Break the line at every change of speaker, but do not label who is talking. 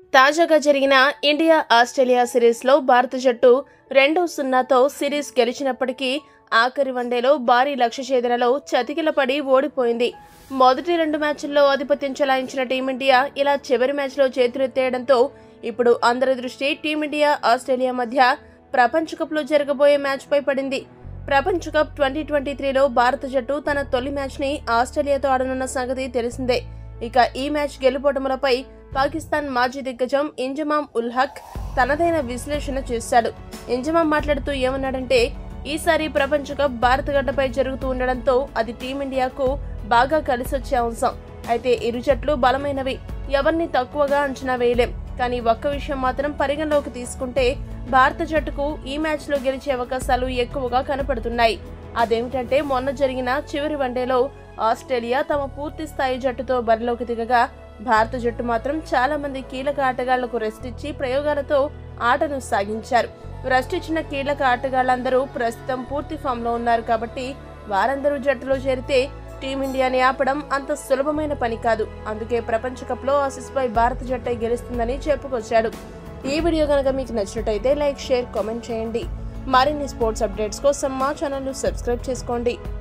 తాజాగా జరిగిన India Australia సిరీస్లో భారత జట్టు రెండు సున్నాతో సిరీస్ గెలిచినప్పటికీ ఆఖరి వన్డేలో భారీ లక్ష్య ఛేదనలో చతికిలపడి ఓడిపోయింది మొదటి రెండు మ్యాచ్ల్లో ఆధిపత్యం చెలాయించిన టీమిండియా ఇలా చివరి మ్యాచ్లో చేతులెత్తేయడంతో ఇప్పుడు అందరి దృష్టి టీమిండియా ఆస్ట్రేలియా మధ్య ప్రపంచ కప్లో జరగబోయే మ్యాచ్పై పడింది ప్రపంచ కప్ ట్వంటీ ట్వంటీ త్రీలో భారత జట్టు తన తొలి మ్యాచ్ని ఆస్ట్రేలియాతో ఆడనున్న సంగతి తెలిసిందే ఇక ఈ మ్యాచ్ గెలుపోటములపై పాకిస్తాన్ మాజీ దిగ్గజం ఇంజమామ్ ఉల్ హక్ తనదైన విశ్లేషణ చేశాడు ఇంజమామ్ మాట్లాడుతూ ఏమన్నాడంటే ఈసారి ప్రపంచ కప్ భారత గడ్డపై జరుగుతూ ఉండడంతో అది టీమిండియాకు బాగా కలిసొచ్చే అంశం అయితే ఇరు జట్లు బలమైనవి ఎవరిని తక్కువగా అంచనా వేయలేం కానీ ఒక్క విషయం మాత్రం పరిగణలోకి తీసుకుంటే భారత జట్టుకు ఈ మ్యాచ్లో గెలిచే అవకాశాలు ఎక్కువగా కనపడుతున్నాయి అదేమిటంటే మొన్న జరిగిన చివరి వన్డేలో ఆస్ట్రేలియా తమ పూర్తి స్థాయి జట్టుతో బరిలోకి దిగగా భారత జట్టు మాత్రం చాలా మంది కీలక ఆటగాళ్లకు రెస్ట్ ఇచ్చి ప్రయోగాలతో ఆటను సాగించారు రెస్ట్ ఇచ్చిన కీలక ఆటగాళ్లందరూ ప్రస్తుతం పూర్తి ఫామ్ లో ఉన్నారు కాబట్టి వారందరూ జట్టులో చేరితే టీమిండియాని ఆపడం అంత సులభమైన పని కాదు అందుకే ప్రపంచ కప్ లో ఆసిస్ పై భారత జట్టే గెలుస్తుందని చెప్పుకొచ్చాడు ఈ వీడియో కనుక మీకు నచ్చినట్టయితే లైక్ షేర్ కామెంట్ చేయండి మరిన్ని స్పోర్ట్స్ అప్డేట్స్ కోసం మా ఛానల్ సబ్స్క్రైబ్ చేసుకోండి